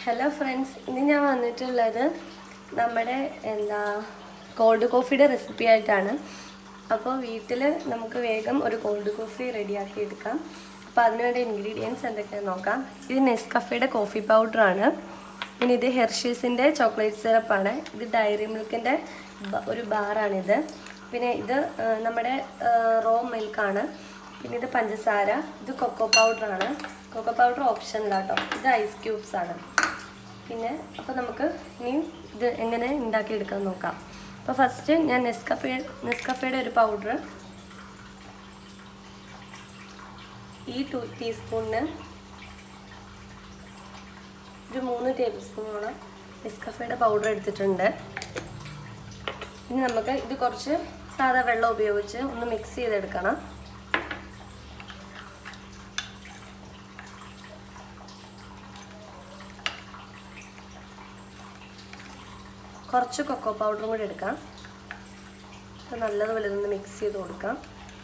hello friends ഇന്ന് ഞാൻ വന്നിട്ടുള്ളത് നമ്മുടെ എന്താ കോൾഡ് കോഫിയുടെ റെസിപ്പി ആയിട്ടാണ് അപ്പോൾ വീട്ടിൽ നമുക്ക് വേഗം ഒരു കോൾഡ് കോഫി റെഡിയാക്കി എടുക്കാം അപ്പോൾ അതിനുവേണ്ട ഇൻഗ്രീഡിയൻസ് എന്തൊക്കെയാണെന്ന് നോക്കാം ഇത് നെസ്കഫയുടെ കോഫി പൗഡറാണ് പിന്നെ ഇത് ഹെർഷീസിൻ്റെ ചോക്ലേറ്റ് സിറപ്പാണ് ഇത് ഡയറി മിൽക്കിൻ്റെ ഒരു ബാറാണിത് പിന്നെ ഇത് ആ, നമ്മുടെ റോ മിൽക്കാണ് പിന്നെ ഇത് പഞ്ചസാര ഇത് കൊക്കോ പൗഡറാണ് കൊക്കോ പൗഡർ ഓപ്ഷനിലാട്ടോ ഇത് ഐസ് ക്യൂബ്സ് ആണ് പിന്നെ അപ്പോൾ നമുക്ക് ഇനി ഇത് എങ്ങനെ ഉണ്ടാക്കിയെടുക്കാൻ നോക്കാം അപ്പോൾ ഫസ്റ്റ് ഞാൻ നെസ്കഫേ നെസ്കഫയുടെ ഒരു പൗഡർ ഈ ടു ടീസ്പൂണിന് ഒരു മൂന്ന് ടേബിൾ സ്പൂണോളം നെസ്കഫയുടെ പൗഡർ എടുത്തിട്ടുണ്ട് ഇനി നമുക്ക് ഇത് കുറച്ച് സാധാ വെള്ളം ഉപയോഗിച്ച് ഒന്ന് മിക്സ് ചെയ്തെടുക്കണം കുറച്ച് കൊക്കോ പൗഡറും കൂടി എടുക്കാം ഇത് നല്ലതുപോലെ ഇതൊന്ന് മിക്സ് ചെയ്ത് കൊടുക്കാം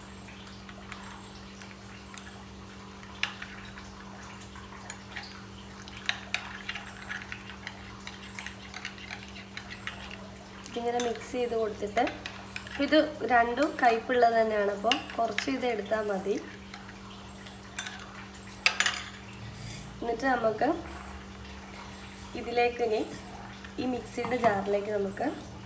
ഇതിങ്ങനെ മിക്സ് ചെയ്ത് കൊടുത്തിട്ട് ഇത് രണ്ടും കയ്പുള്ളത് തന്നെയാണ് അപ്പോൾ കുറച്ച് ഇത് എടുത്താൽ മതി എന്നിട്ട് നമുക്ക് ഇതിലേക്ക് ഇനി ഈ മിക്സിയുടെ ജാറിലേക്ക് നമുക്ക്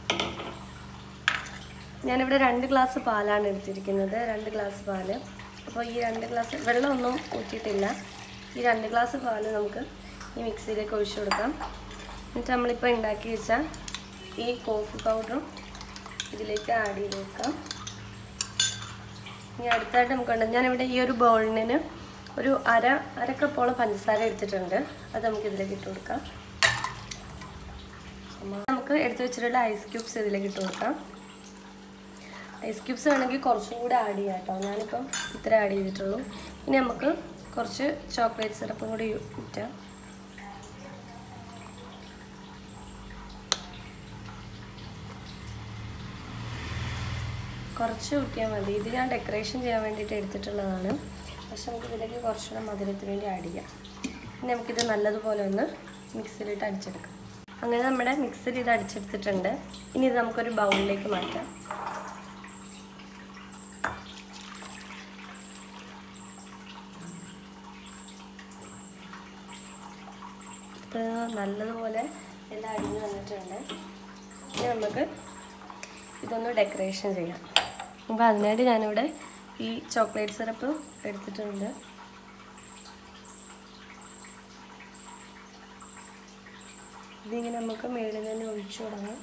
ഞാനിവിടെ രണ്ട് ഗ്ലാസ് പാലാണ് എടുത്തിരിക്കുന്നത് രണ്ട് ഗ്ലാസ് പാല് അപ്പോൾ ഈ രണ്ട് ഗ്ലാസ് വെള്ളമൊന്നും ഊറ്റിയിട്ടില്ല ഈ രണ്ട് ഗ്ലാസ് പാല് നമുക്ക് ഈ മിക്സിയിലേക്ക് ഒഴിച്ചു കൊടുക്കാം എന്നിട്ട് നമ്മളിപ്പോൾ ഉണ്ടാക്കി വെച്ച ഈ കോഫി പൗഡറും ഇതിലേക്ക് ആഡ് ചെയ്ത് വെക്കാം ഇനി അടുത്തായിട്ട് നമുക്കുണ്ട് ഞാനിവിടെ ഈ ഒരു ബൗളിന് ഒരു അര അര കപ്പോളം പഞ്ചസാര എടുത്തിട്ടുണ്ട് അത് നമുക്ക് ഇതിലേക്ക് ഇട്ട് കൊടുക്കാം നമുക്ക് എടുത്തു വെച്ചിട്ടുള്ള ഐസ് ക്യൂബ്സ് ഇതിലേക്ക് ഇട്ട് കൊടുക്കാം ഐസ് ക്യൂബ്സ് വേണമെങ്കിൽ കുറച്ചും കൂടെ ആഡ് ചെയ്യാം കേട്ടോ ഞാനിപ്പം ഇത്ര ആഡ് ചെയ്തിട്ടുള്ളൂ ഇനി നമുക്ക് കുറച്ച് ചോക്ലേറ്റ് സിറപ്പും കൂടി ഇറ്റാം കുറച്ച് ഊറ്റിയാൽ മതി ഇത് ഞാൻ ഡെക്കറേഷൻ ചെയ്യാൻ വേണ്ടിയിട്ട് എടുത്തിട്ടുള്ളതാണ് പക്ഷെ നമുക്ക് ഇതിലേക്ക് കുറച്ചുകൂടെ മധുരത്തിന് വേണ്ടി ആഡ് ചെയ്യാം ഇനി നമുക്കിത് നല്ലതുപോലെ ഒന്ന് മിക്സിയിലിട്ട് അടിച്ചെടുക്കാം അങ്ങനെ നമ്മുടെ മിക്സിൽ ഇത് അടിച്ചെടുത്തിട്ടുണ്ട് ഇനി ഇത് നമുക്കൊരു ബൗളിലേക്ക് മാറ്റാം ഇത് നല്ലതുപോലെ എല്ലാം അടിഞ്ഞു വന്നിട്ടുണ്ട് ഇനി നമുക്ക് ഇതൊന്ന് ഡെക്കറേഷൻ ചെയ്യാം അപ്പോൾ അതിനായിട്ട് ഞാനിവിടെ ഈ ചോക്ലേറ്റ് സിറപ്പ് എടുത്തിട്ടുണ്ട് ഇതിങ്ങനെ നമുക്ക് മേളിൽ തന്നെ ഒഴിച്ചു തുടങ്ങാം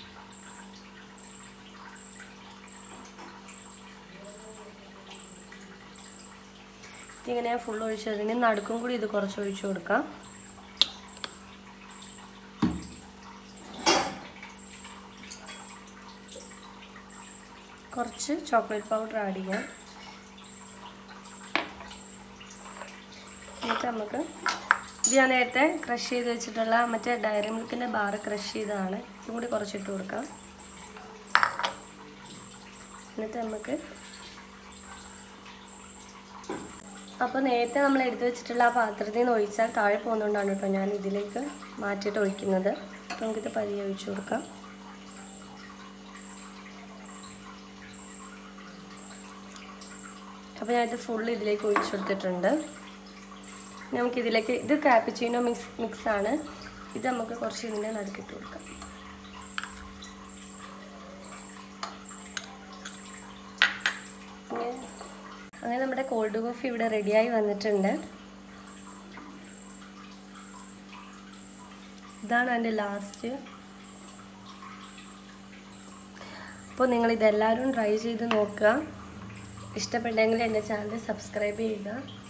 ഇതിങ്ങനെ ഫുൾ ഒഴിച്ചു കഴിഞ്ഞാൽ നടുക്കും കൂടി ഇത് കുറച്ച് ഒഴിച്ചു കൊടുക്കാം കുറച്ച് ചോക്ലേറ്റ് പൗഡർ ആഡ് ചെയ്യാം എന്നിട്ട് നമുക്ക് ഇത് ഞാൻ നേരത്തെ ക്രഷ് ചെയ്ത് വെച്ചിട്ടുള്ള മറ്റേ ഡയറി മിൽക്കിൻ്റെ ബാറ് ക്രഷ് ചെയ്തതാണ് ഇതും കൂടി കുറച്ചിട്ട് കൊടുക്കാം എന്നിട്ട് നമുക്ക് അപ്പോൾ നേരത്തെ നമ്മൾ എടുത്തു വെച്ചിട്ടുള്ള ആ പാത്രത്തിൽ നിന്ന് ഒഴിച്ചാൽ താഴെ പോകുന്നതുകൊണ്ടാണ് കേട്ടോ ഞാൻ ഇതിലേക്ക് മാറ്റിയിട്ട് ഒഴിക്കുന്നത് അപ്പോൾ നമുക്കിത് പതിയെ ഒഴിച്ചു കൊടുക്കാം അപ്പോൾ ഞാനിത് ഫുൾ ഇതിലേക്ക് ഒഴിച്ചു കൊടുത്തിട്ടുണ്ട് നമുക്കിതിലേക്ക് ഇത് കാപ്പിച്ചീനോ മിക്സ് മിക്സാണ് ഇത് നമുക്ക് കുറച്ച് ഇതിൻ്റെ നടുക്കിട്ട് കൊടുക്കാം അങ്ങനെ അങ്ങനെ നമ്മുടെ കോൾഡ് കോഫി ഇവിടെ റെഡിയായി വന്നിട്ടുണ്ട് ഇതാണ് അതിൻ്റെ ലാസ്റ്റ് അപ്പോൾ നിങ്ങൾ ഇതെല്ലാവരും ട്രൈ ചെയ്ത് നോക്കുക ഇഷ്ടപ്പെട്ടെങ്കിൽ എൻ്റെ ചാനൽ സബ്സ്ക്രൈബ് ചെയ്യുക